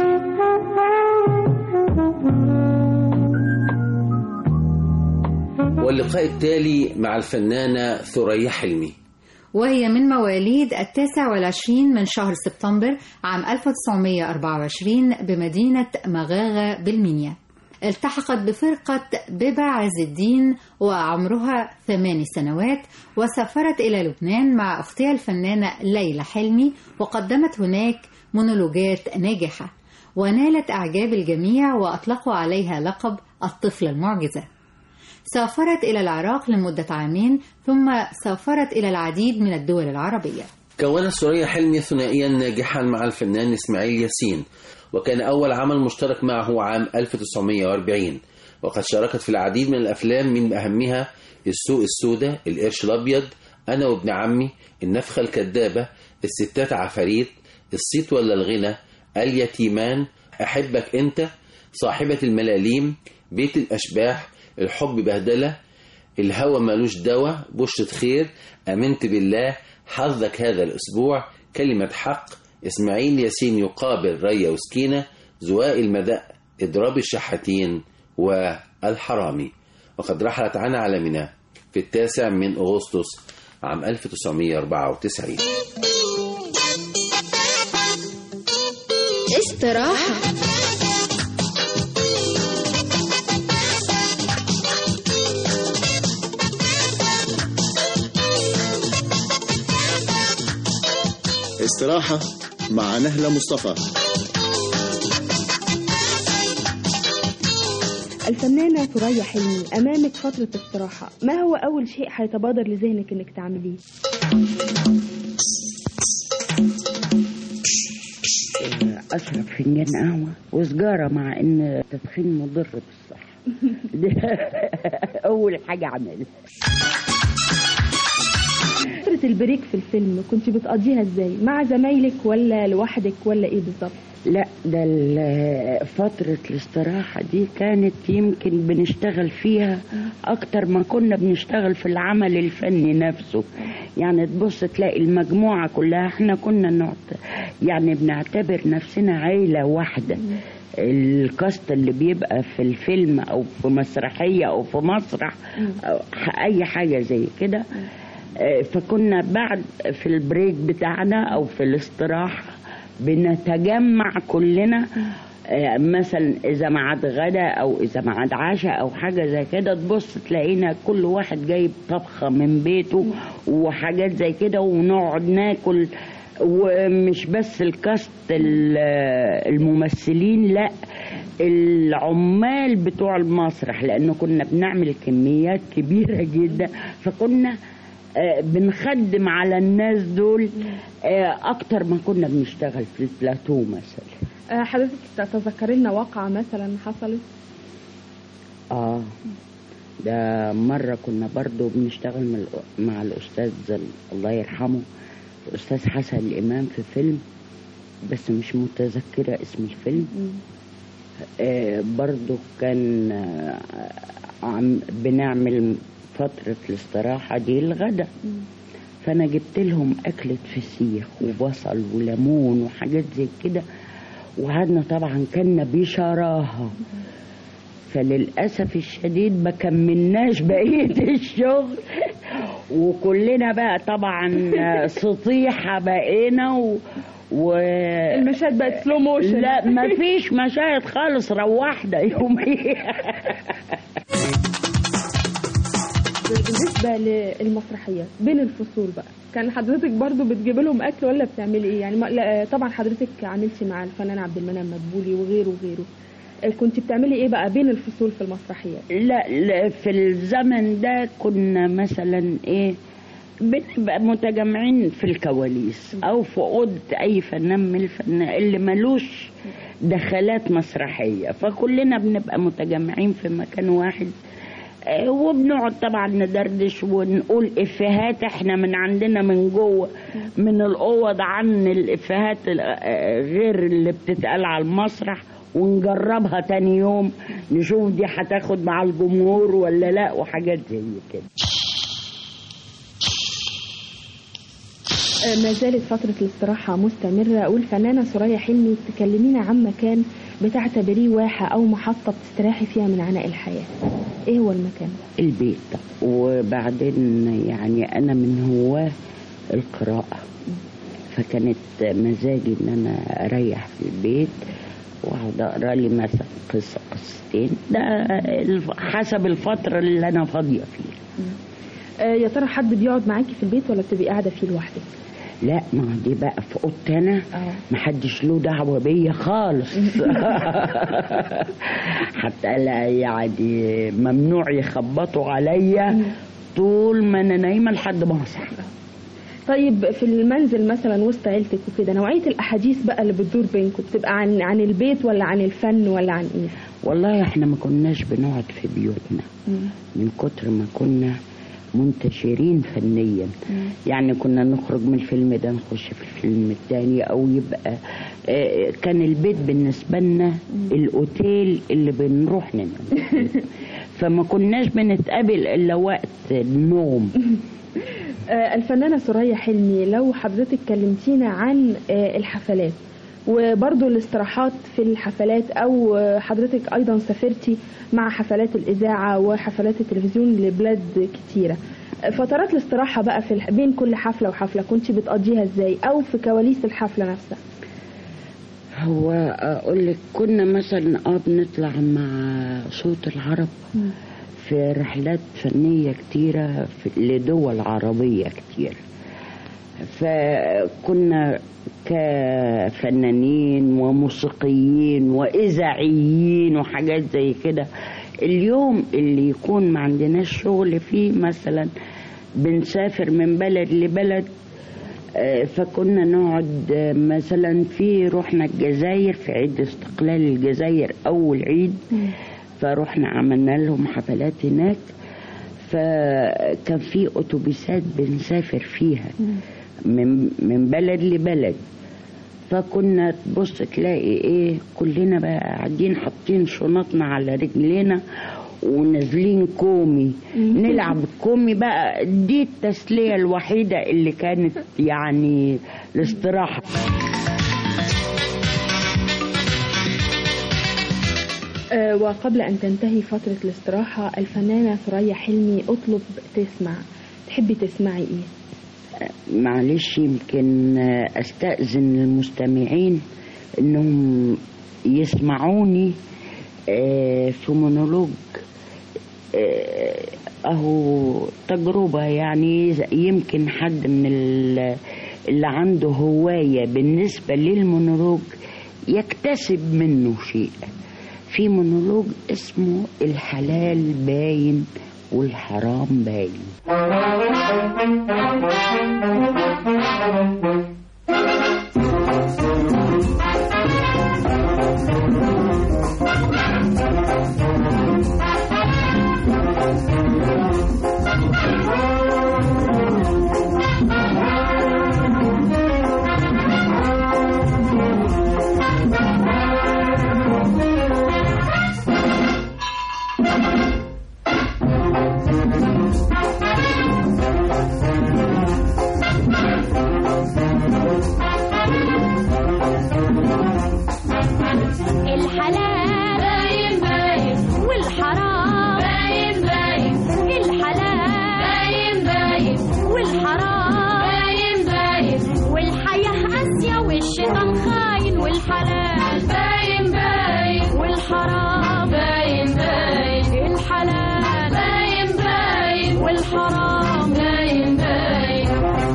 واللقاء التالي مع الفنانة ثريا حلمي وهي من مواليد التاسع والعشرين من شهر سبتمبر عام 1924 بمدينة مغاغة بالمنيا التحقت بفرقة بيبا عز الدين وعمرها ثمان سنوات وسافرت إلى لبنان مع أختها الفنانة ليلى حلمي وقدمت هناك مونولوجات ناجحة ونالت إعجاب الجميع وأطلقوا عليها لقب الطفلة المعجزة سافرت إلى العراق لمدة عامين ثم سافرت إلى العديد من الدول العربية كونت ثريا حلمي ثنائيا ناجحا مع الفنان إسماعيل ياسين وكان أول عمل مشترك معه عام 1940 وقد شاركت في العديد من الأفلام من أهمها السوق السوداء القرش الأبيض أنا وابن عمي النفخة الكذابة الستات عفاريت الصيت ولا الغنى اليتيمان أحبك أنت صاحبة الملاليم بيت الأشباح الحب بهدلة الهوى مالوش دواء بشرة خير أمنت بالله حظك هذا الأسبوع كلمة حق إسماعيل ياسين يقابل ريا وسكينة زواء المداء إضراب الشحاتين والحرامي وقد رحلت عن عالمنا في التاسع من أغسطس عام 1994 استراحة استراحة مع نهلة مصطفى الفنانة ثريا حلمي أمامك فترة استراحة ما هو أول شيء هيتبادر لذهنك إنك تعمليه؟ اشرب فنجان قهوه وسجاره مع ان التدخين مضر بالصحه دي اول حاجه اعملها فترة البريك في الفيلم كنت بتقضيها ازاي؟ مع زمايلك ولا لوحدك ولا ايه بالظبط؟ لا ده ال- فترة الاستراحة دي كانت يمكن بنشتغل فيها أكتر ما كنا بنشتغل في العمل الفني نفسه يعني تبص تلاقي المجموعة كلها احنا كنا نعت... يعني بنعتبر نفسنا عيلة واحدة الكاست اللي بيبقى في الفيلم أو في مسرحية أو في مسرح أو ح- أي حاجة زي كده آه، فكنا بعد في البريك بتاعنا أو في الاستراحة بنتجمع كلنا آه، مثلا اذا ميعاد غدا او اذا ميعاد عشاء او حاجه زي كده تبص تلاقينا كل واحد جايب طبخه من بيته وحاجات زي كده ونقعد ناكل ومش بس الكاست ال- الممثلين لا العمال بتوع المسرح لانه كنا بنعمل كميات كبيره جدا فكنا آه، بنخدم على الناس دول آه، اكتر ما كنا بنشتغل في البلاتو مثلا آه، حضرتك تتذكري لنا واقعة مثلا حصلت؟ اه ده مرة كنا برضو بنشتغل مع الأ- مع الأستاذ ال- الله يرحمه الأستاذ حسن الإمام في فيلم بس مش متذكرة اسم الفيلم آه برضو كان آه عم بنعمل فترة الاستراحة دي الغدا فأنا جبت لهم أكلة فسيخ وبصل وليمون وحاجات زي كده وقعدنا طبعا كنا بشراهة فللأسف الشديد ما كملناش بقية الشغل وكلنا بقى طبعا سطيحة بقينا و... و... المشاهد بقت سلو موشن لا ما فيش مشاهد خالص روحنا يوميها بالنسبة للمسرحيات بين الفصول بقى كان حضرتك برضو بتجيب لهم أكل ولا بتعملي إيه؟ يعني ما لا طبعا حضرتك عملتي مع الفنان عبد المنعم مدبولي وغيره وغيره آه، كنت بتعملي إيه بقى بين الفصول في المسرحيات؟ لا, لا في الزمن ده كنا مثلا ايه بنبقى متجمعين في الكواليس او في اوضه اي فنان من الفنان اللي ملوش دخلات مسرحيه فكلنا بنبقى متجمعين في مكان واحد آه، وبنقعد طبعا ندردش ونقول افيهات احنا من عندنا من جوه من الاوض عن الافيهات ال- آه، غير اللي بتتقال على المسرح ونجربها تاني يوم نشوف دي هتاخد مع الجمهور ولا لا وحاجات زي كده آه، ما زالت فترة الاستراحة مستمرة والفنانة ثريا حلمي تكلمينا عن مكان بتعتبريه واحة أو محطة بتستراحي فيها من عناء الحياة إيه هو المكان ده؟ البيت وبعدين يعني انا من هواه القراءه فكانت مزاجي ان انا اريح في البيت واقعد اقرا لي مثلا قصه قصتين ده الف- حسب الفتره اللي انا فاضيه فيها آه، يا ترى حد بيقعد معاكي في البيت ولا بتبقي قاعدة فيه لوحدك؟ لا ما هو دي بقى في اوضتي انا محدش له دعوه بيا خالص حتى لا يعني ممنوع يخبطوا عليا طول ما انا نايمه لحد ما اصحى طيب في المنزل مثلا وسط عيلتك وكده نوعية الأحاديث بقى اللي بتدور بينكم بتبقى عن عن البيت ولا عن الفن ولا عن إيه؟ والله احنا ما كناش بنقعد في بيوتنا من كتر ما كنا منتشرين فنيا يعني كنا نخرج من الفيلم ده نخش في الفيلم التاني او يبقى آه، كان البيت بالنسبة لنا الاوتيل اللي بنروح ننام فيه. فما كناش بنتقابل الا وقت النوم آه، الفنانة ثريا حلمي لو حضرتك كلمتينا عن آه، الحفلات وبرضه الاستراحات في الحفلات او آه، حضرتك ايضا سافرتي مع حفلات الاذاعه وحفلات التلفزيون لبلاد كتيره آه، فترات الاستراحه بقى في الح- بين كل حفله وحفله كنت بتقضيها ازاي او في كواليس الحفله نفسها هو اقول لك كنا مثلا اه بنطلع مع صوت العرب في رحلات فنية كتيرة في لدول عربية كتير فكنا كفنانين وموسيقيين وإذاعيين وحاجات زي كده اليوم اللي يكون ما عندناش شغل فيه مثلا بنسافر من بلد لبلد آه، فكنا نقعد آه، مثلا في رحنا الجزائر في عيد استقلال الجزائر أول عيد فرحنا عملنا لهم حفلات هناك فكان في أتوبيسات بنسافر فيها من من بلد لبلد فكنا تبص تلاقي ايه كلنا بقى قاعدين حاطين شنطنا على رجلينا ونازلين كومي نلعب كومي بقى دي التسلية الوحيدة اللي كانت يعني الاستراحة آه، وقبل أن تنتهي فترة الاستراحة الفنانة ثريا حلمي أطلب تسمع تحبي تسمعي إيه؟ معلش يمكن استأذن المستمعين انهم يسمعوني آه، في مونولوج آه، اهو تجربة يعني يمكن حد من ال- اللي عنده هواية بالنسبة للمونولوج يكتسب منه شيء في مونولوج اسمه الحلال باين والحرام باين الحلال باين باين والحرام باين باين الحلال باين باين والحرام باين باين والحياة قاسية والشيطان خاين والحلال باين باين والحرام باين باين الحلال باين باين والحرام باين باين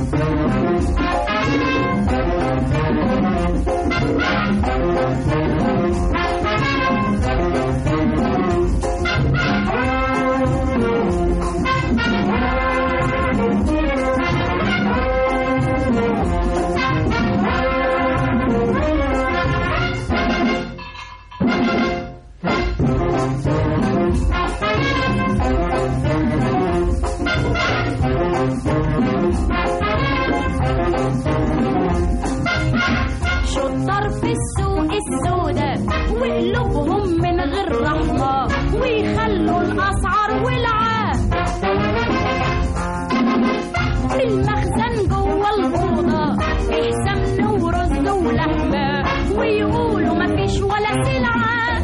شطار في السوق السوداء وقلوبهم من غير رحمة ويخلوا الأسعار ولعة في المخزن جوه الأوضة فيه سمن ورز ولحمة ويقولوا مفيش ولا سلعة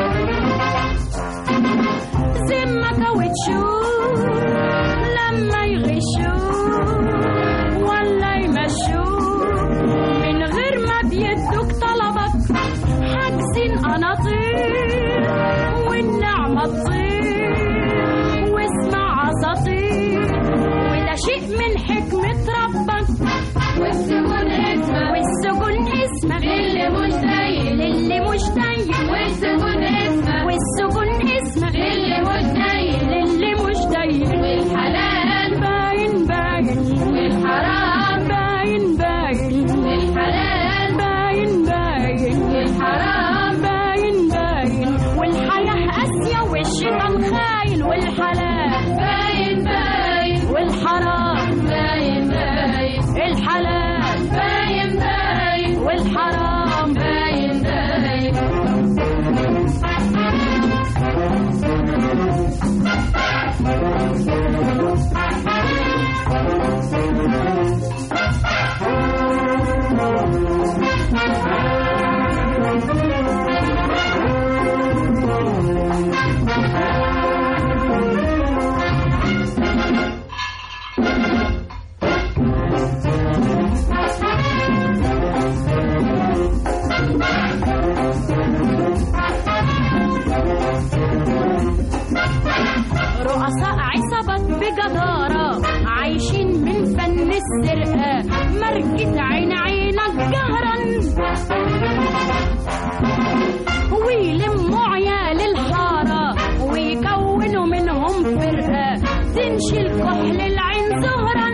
ذمة كاوتشو لما يغشوا ولا يمشوا من غير ما بيدوك طلبك حاجزين قناطير والنعمة تطير واسمع عصاطير وده شيء من حكمة ربك والسجون اسمك والسجون اسمك اللي مش داين اللي مش داين والسجون اسمك والسجون اسمك اللي مش داين اللي مش داين والحلال باين باين والحرام باين باين والحلال باين باين والحرام باين باين والحياة قاسية والشيطان خاين والحلال باين باين والحرام باين باين الحلال باين باين والحرام باين باين رؤساء عصابات بجدارة عايشين من فن السرقة فرقة عين عينك جهرا ويلموا عيال الحارة ويكونوا منهم فرقة تنشي الكحل العين زهرا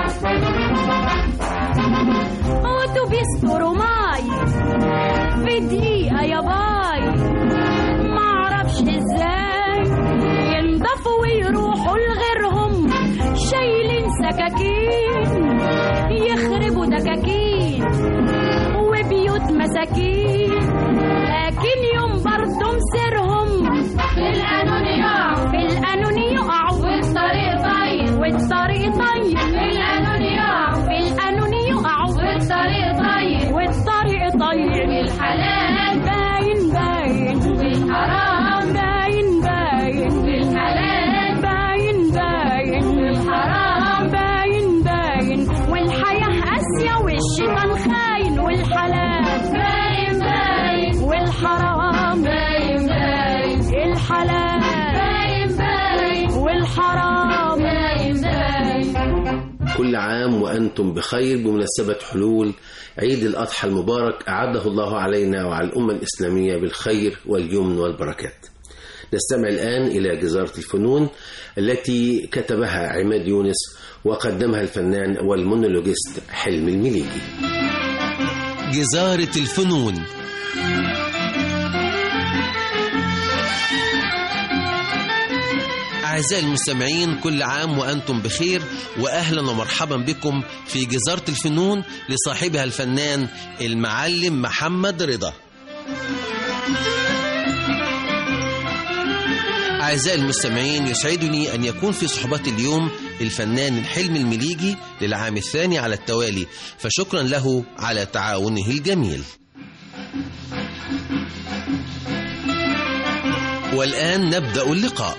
وتبيستروا ماي في دقيقة يا باي معرفش ازاي ينضفوا ويروحوا لغيرهم شايلين سكاكين يخربوا دكاكين وبيوت مساكين لكن يوم برضه مسيرهم في القانون يقعوا في القانون يقعوا والطريق طيب والطريق طيب في القانون يقعوا في القانون يقعوا والطريق طيب والطريق طيب الحلال باين باين والحرام باين باين الحلال باين باين والحرام باين باين والحياة قاسية والشيطان خاين والحلال باين باين والحرام باين باين الحلال باين باين والحرام باين باين كل عام وأنتم بخير بمناسبة حلول عيد الأضحى المبارك أعده الله علينا وعلى الأمة الإسلامية بالخير واليمن والبركات نستمع الآن إلى جزارة الفنون التي كتبها عماد يونس وقدمها الفنان والمونولوجيست حلم المليجي جزارة الفنون أعزائي المستمعين كل عام وأنتم بخير وأهلا ومرحبا بكم في جزارة الفنون لصاحبها الفنان المعلم محمد رضا أعزائي المستمعين يسعدني أن يكون في صحبتي اليوم الفنان الحلم المليجي للعام الثاني على التوالي فشكرا له على تعاونه الجميل والآن نبدأ اللقاء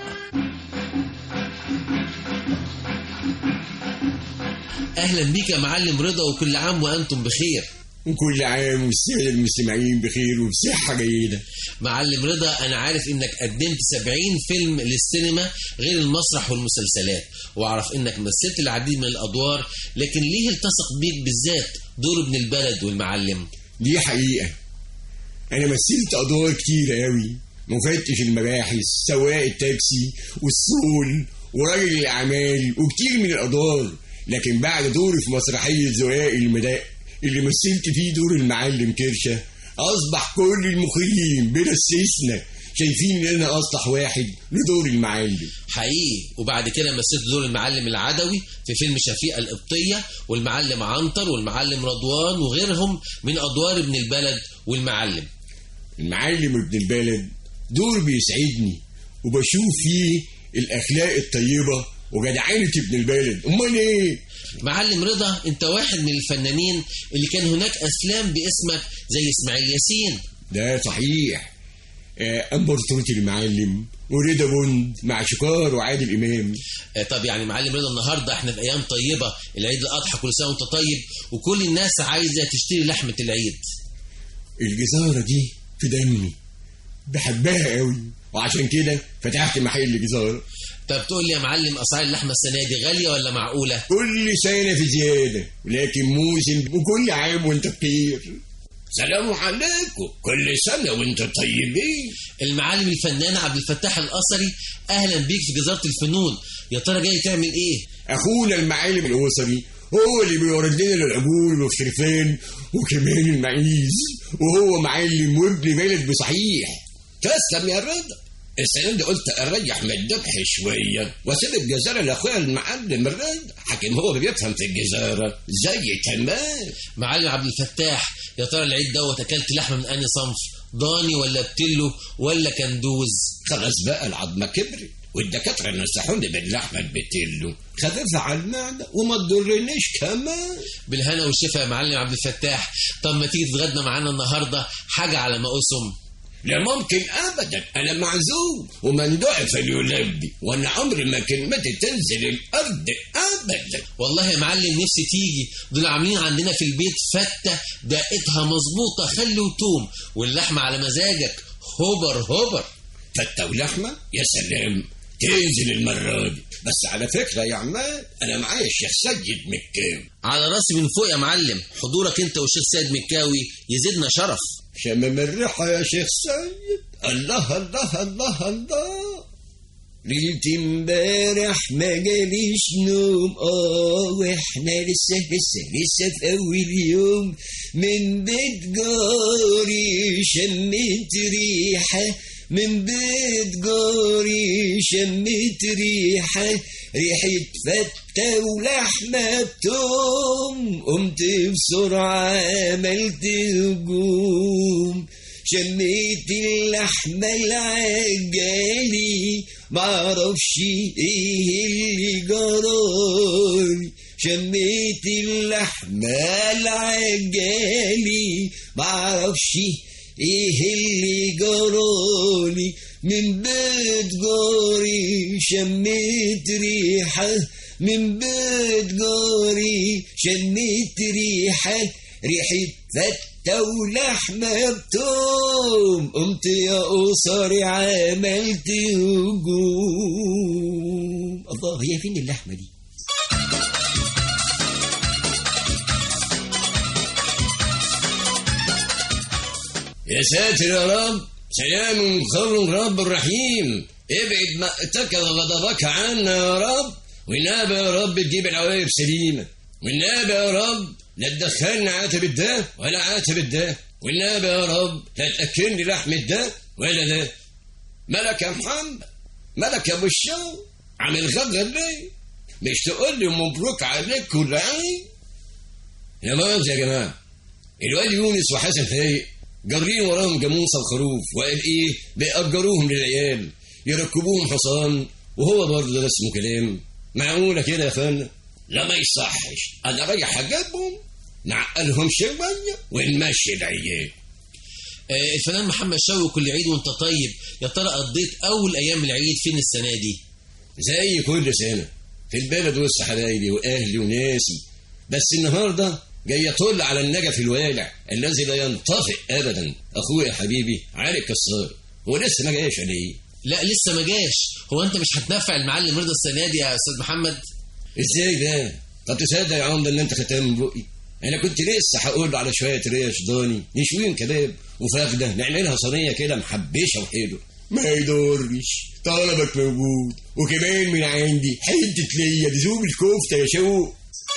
أهلا بك يا معلم رضا وكل عام وأنتم بخير وكل عام والسادة المستمعين بخير وبصحة جيدة معلم رضا أنا عارف إنك قدمت 70 فيلم للسينما غير المسرح والمسلسلات وأعرف إنك مثلت العديد من الأدوار لكن ليه التصق بيك بالذات دور ابن البلد والمعلم دي حقيقة أنا مثلت أدوار كتيرة أوي مفتش المباحث سواق التاكسي والصول ورجل الأعمال وكتير من الأدوار لكن بعد دوري في مسرحية زواق المداء اللي مثلت فيه دور المعلم كرشة أصبح كل المخرجين بلا استثناء شايفين إن أنا أصلح واحد لدور المعلم حقيقي وبعد كده مثلت دور المعلم العدوي في فيلم شفيقة القبطية والمعلم عنتر والمعلم رضوان وغيرهم من أدوار ابن البلد والمعلم المعلم ابن البلد دور بيسعدني وبشوف فيه الأخلاق الطيبة وجدعانة ابن البلد أمال إيه؟ معلم رضا انت واحد من الفنانين اللي كان هناك افلام باسمك زي اسماعيل ياسين ده صحيح آه أمبرطورة المعلم ورضا بند مع شكار وعادل إمام آه طب يعني معلم رضا النهارده احنا في ايام طيبه العيد الاضحى كل سنه وانت طيب وكل الناس عايزه تشتري لحمه العيد الجزارة دي في دمي بحبها قوي وعشان كده فتحت محل جزارة طب تقول لي يا معلم اسعار اللحمه السنه دي غاليه ولا معقوله كل سنة في زيادة ولكن موسم وكل عام وانت بخير سلام عليكم كل سنة وانت طيبين المعلم الفنان عبد الفتاح القصري اهلا بيك في جزاره الفنون يا ترى جاي تعمل ايه اخونا المعلم الاسري هو اللي بيورد لنا العجول والخرفان وكمان المعيز وهو معلم وابن بلد بصحيح تسلم يا رضا السنة دي قلت اريح من الذبح شوية واسيب الجزارة لاخويا المعلم الرضا حكيم هو بيفهم في الجزارة زي تمام معلم عبد الفتاح يا ترى العيد دوت اكلت لحمه من انهي صنف ضاني ولا بتلو ولا كندوز خلاص بقى العظمة كبرت والدكاترة نصحوني باللحمة البتلو خفيفة على المعدة وما تضرنيش كمان بالهنا والشفا يا معلم عبد الفتاح طب ما تيجي تتغدى معانا النهارده حاجه على ما اسم لا ممكن ابدا انا معزوم ومندوع فليلبي وانا عمري ما كلمتي تنزل الارض ابدا والله يا معلم نفسي تيجي دول عاملين عندنا في البيت فتة دقتها مظبوطة خل وتوم واللحمة على مزاجك هوبر هوبر فتة ولحمة يا سلام تنزل المرة دي بس على فكرة يا عماد أنا معايا الشيخ سيد مكاوي على راسي من فوق يا معلم حضورك انت والشيخ سيد مكاوي يزيدنا شرف شمم الريحة يا شيخ سيد الله الله الله الله ليلة امبارح ما جاليش نوم اه واحنا لسه لسه لسه في اول يوم من بيت جاري شميت ريحة من بيت جاري شميت ريحة ريحة فتة ولحمة بتوم قمت بسرعة عملت هجوم شميت اللحمة العجالي معرفش ايه اللي جرالي شميت اللحمة العجالي معرفش ايه اللي جرالي من بيت جاري شميت ريحة من بيت جاري شميت ريحة ريحة فتة ولحمة بتوم قمت يا قصري عملت هجوم الله هي فين اللحمة دي يا ساتر يا رب سلام خير رب الرحيم ابعد مأتك وغضبك عنا يا رب والنبي يا رب تجيب العواقب سليمة والنبي يا رب لا تدخلنا عاتب ده ولا عاتب ده والنبي يا رب لا تأكلني لحم ده ولا ده ملك يا محمد ملك يا ابو الشو عامل غدر ليه مش تقول لي مبروك عليك كل عين يا مؤاخذة يا جماعة الواد يونس وحسن فايق جارين وراهم جاموسة وخروف وقال ايه بيأجروهم للعيال يركبوهم حصان وهو برضه ده اسمه كلام معقولة كده يا فندم لا ما يصحش انا رايح اجيبهم نعقلهم شوية ونمشي العيال آه، الفنان محمد شوقي كل عيد وانت طيب يا ترى قضيت اول ايام العيد فين السنه دي زي كل سنة في البلد وسط حبايبي واهلي وناسي بس النهارده جاي يطل على النجف الوالع الذي لا ينطفئ ابدا اخويا حبيبي علي كسار هو لسه ما جاش عليه لا لسه ما جاش هو انت مش هتنفع المعلم رضا السنه دي يا استاذ محمد ازاي ده طب تصدق يا عمده ان انت ختام من بقي انا كنت لسه هقول له على شويه ريش ضاني نشويهم كباب وفخده نعملها صينيه كده محبشه وحلو ما يضرش طلبك موجود وكمان من عندي حته ليا لزوم الكفته يا شوق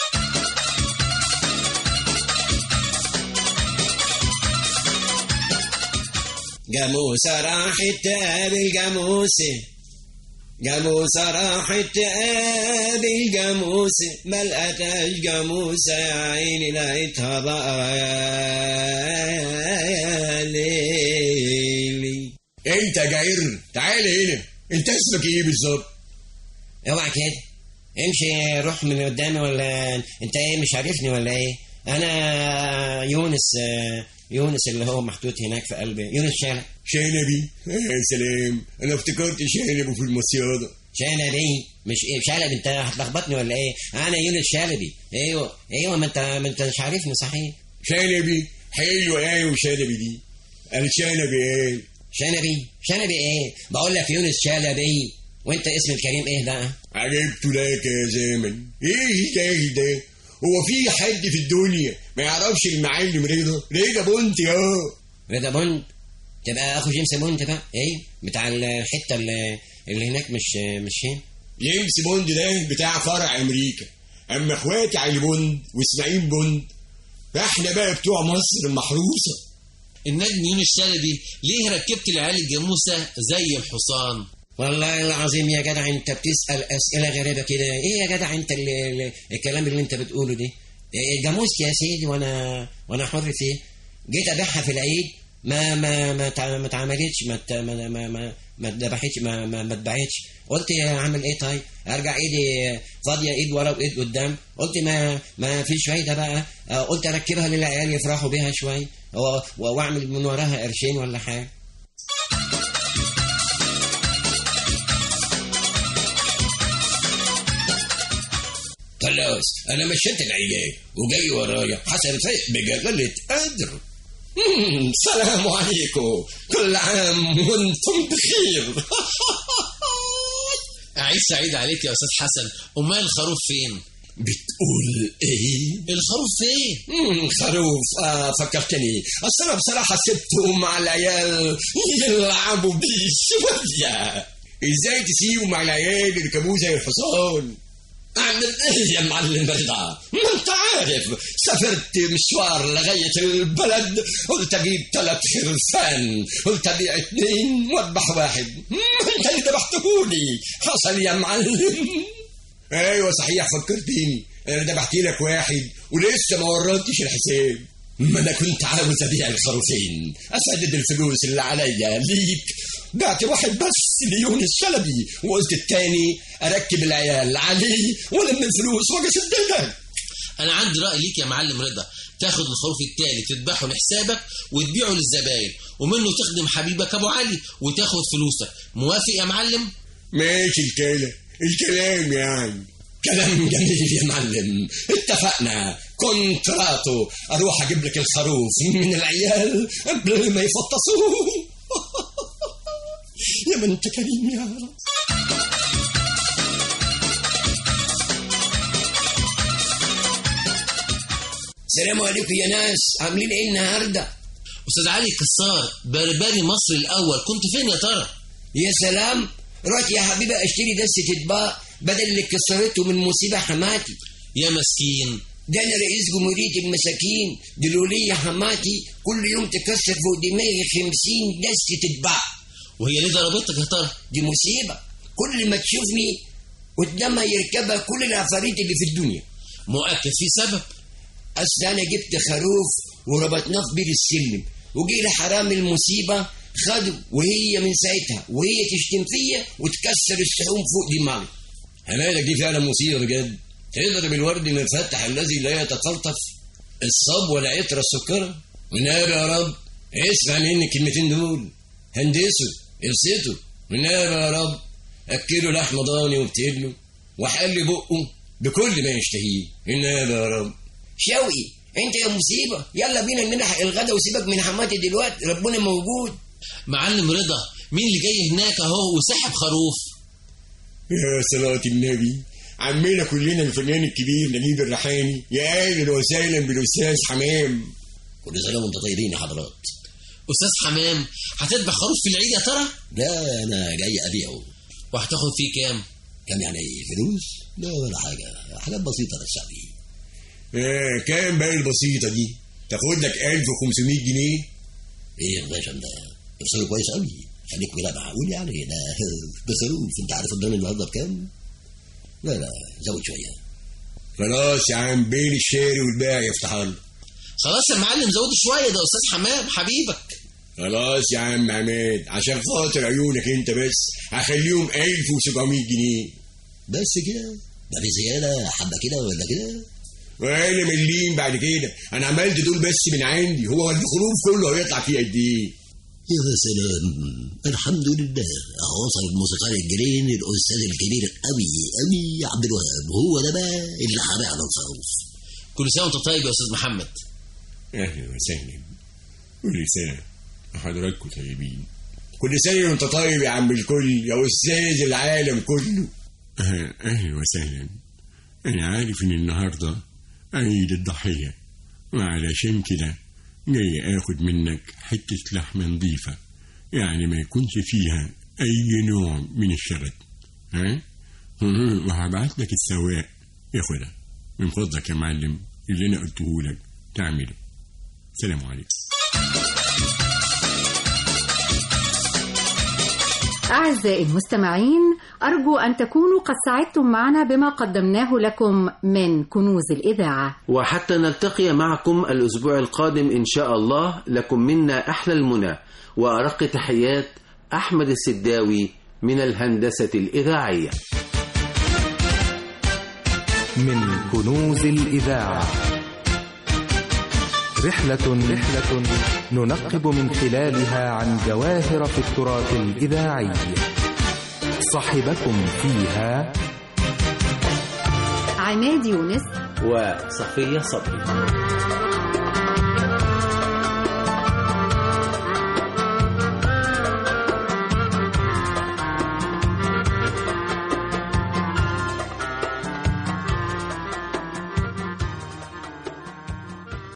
جاموسة راحت تقابل جاموسة جاموسة راحت تقابل جاموسة ما لقتهاش جاموسة يا عيني لقيتها بقرة يا ليلي انت جعير تعال هنا انت اسمك ايه بالظبط اوعى كده امشي روح من قدامي ولا انت ايه مش عارفني ولا ايه انا يونس يونس اللي هو محطوط هناك في قلبي يونس شالب شنبي يا سلام انا افتكرت شنبي في المصيادة شنبي مش ايه شلبي انت هتلخبطني ولا ايه انا يونس شلبي ايوه ايوه ما انت ما انت مش عارفني صحيح شنبي حلو ايوه شنبي دي انا شنبي ايه شنبي شنبي ايه بقول لك يونس شلبي وانت اسم الكريم ايه ده عجبت لك يا زمن ايه ده ده هو في حد في الدنيا ما يعرفش المعلم رضا رضا بونت يا رضا بونت تبقى اخو جيمس بونت بقى ايه بتاع الحته اللي, اللي هناك مش مش هنا جيمس بوند ده بتاع فرع امريكا اما اخواتي علي بوند واسماعيل بوند فاحنا بقى بتوع مصر المحروسه النجم يونس شلبي ليه ركبت العيال الجاموسه زي الحصان والله العظيم يا جدع انت بتسأل اسئلة غريبة كده ايه يا جدع انت اللي اللي الكلام اللي انت بتقوله ده جاموس يا سيدي وانا وانا حر فيه جيت ابيعها في العيد ما ما ما تع- ما اتعملتش ما ت- ما ما ما ما اتذبحتش ما ما ما اتباعتش قلت اعمل ايه طيب ارجع ايدي فاضيه ايد ورا وايد قدام قلت ما ما فيش فايده بقى اه، قلت اركبها للعيال يفرحوا بيها شويه و- واعمل من وراها قرشين ولا حاجه خلاص انا مشيت العيال وجاي ورايا حسن فايق بجلالة قدر مم، سلام عليكم كل عام وانتم بخير عيد سعيد عليك يا استاذ حسن امال الخروف فين بتقول ايه الخروف فين مم، خروف آه فكرتني اصل انا بصراحه سبتهم مع العيال يلعبوا بيه شويه ازاي تسيبوا مع العيال يركبوه زي الحصان اعمل ايه يا معلم رضا ما انت عارف سافرت مشوار لغايه البلد قلت اجيب ثلاث خرفان قلت ابيع اثنين واذبح واحد ما انت اللي ذبحتهولي حصل يا معلم ايوه صحيح فكرتني انا ذبحت لك واحد ولسه ما ورطتش الحساب ما انا كنت عاوز ابيع الخروفين اسدد الفلوس اللي عليا ليك بعت واحد بس ليونس شلبي وقلت التاني اركب العيال عليه ولم الفلوس واجي اسددك انا عندي راي ليك يا معلم رضا تاخد الخروف التالي تذبحه لحسابك وتبيعه للزباين ومنه تخدم حبيبك ابو علي وتاخد فلوسك موافق يا معلم ماشي الكلام الكلام يعني كلام جميل يا معلم اتفقنا كونتراتو اروح اجيب لك الخروف من العيال قبل ما يفطسوه يا من انت كريم يا رب السلام عليكم يا ناس عاملين ايه النهارده استاذ علي كسار بربري مصر الاول كنت فين يا ترى يا سلام رحت يا حبيبي اشتري دسة اطباق بدل اللي كسرته من مصيبة حماتي يا مسكين ده انا رئيس جمهورية المساكين دي الولية حماتي كل يوم تكسر فوق دماغي خمسين دسة اطباق وهي ليه ضربتك يا ترى دي مصيبة كل ما تشوفني قدامها يركبها كل العفاريت اللي في الدنيا مؤكد في سبب اصل انا جبت خروف وربطناه في بير السلم وجي لي حرام المصيبة خده وهي من ساعتها وهي تشتم فيا وتكسر السحوم فوق دماغي حمادك دي فعلا مصيبة بجد تضرب الورد من الفتح الذي لا يتقلطف الصب والعطر السكرة والنبي يا رب اسمع مني الكلمتين دول هندسوا ابسطوا والنبي يا رب اكلوا لحم ضاني وابتقله وحل بقه بكل ما يشتهيه النبي يا رب شوقي انت يا مصيبة يلا بينا نلحق الغدا وسيبك من حماتي دلوقتي ربنا موجود معلم رضا مين اللي جاي هناك اهو وسحب خروف يا صلاة النبي عمنا كلنا الفنان الكبير نجيب الريحاني يا اهلا وسهلا بالاستاذ حمام كل سنة وانتم طيبين يا حضرات استاذ حمام هتذبح خروف في العيد يا ترى لا انا جاي ابيعه وهتاخد فيه كام كام يعني فلوس لا ولا حاجة حاجات بسيطة بس يعني آه كام بقى البسيطة دي تاخد لك 1500 جنيه ايه يا باشا ده افصله كويس قوي خليك لا معقول يعني ده بخروف انت عارف الضمان النهارده بكام؟ لا لا زود شويه خلاص يا عم بين الشاري والباقي يفتح الله خلاص يا معلم زود شويه ده استاذ حمام حبيبك خلاص يا عم عماد عشان خاطر عيونك انت بس هخليهم 1700 جنيه بس كده ده في زياده حبه كده ولا كده وانا مليم بعد كده انا عملت دول بس من عندي هو الخروف كله هيطلع فيه قد ايه يا سلام الحمد لله اهو وصل الموسيقار الجرين الاستاذ الكبير قوي قوي عبد الوهاب هو ده بقى اللي هبيعنا الخروف كل سنه وانت طيب يا استاذ محمد اهلا وسهلا كل سنه وحضراتكم طيبين كل سنه وانت طيب يا عم الكل يا استاذ العالم كله أه اهلا وسهلا انا عارف ان النهارده عيد الضحيه وعلشان كده جاي اخد منك حته لحمه نظيفه يعني ما يكونش فيها اي نوع من الشرد ها وهبعت لك السواق ياخدها من فضلك يا معلم اللي انا قلته لك تعمله سلام عليكم أعزائي المستمعين أرجو أن تكونوا قد سعدتم معنا بما قدمناه لكم من كنوز الإذاعة وحتى نلتقي معكم الأسبوع القادم إن شاء الله لكم منا أحلى المنى وأرق تحيات أحمد السداوي من الهندسة الإذاعية من كنوز الإذاعة رحلة رحلة ننقب من خلالها عن جواهر في التراث الإذاعي صاحبكم فيها عماد يونس وصفية صبري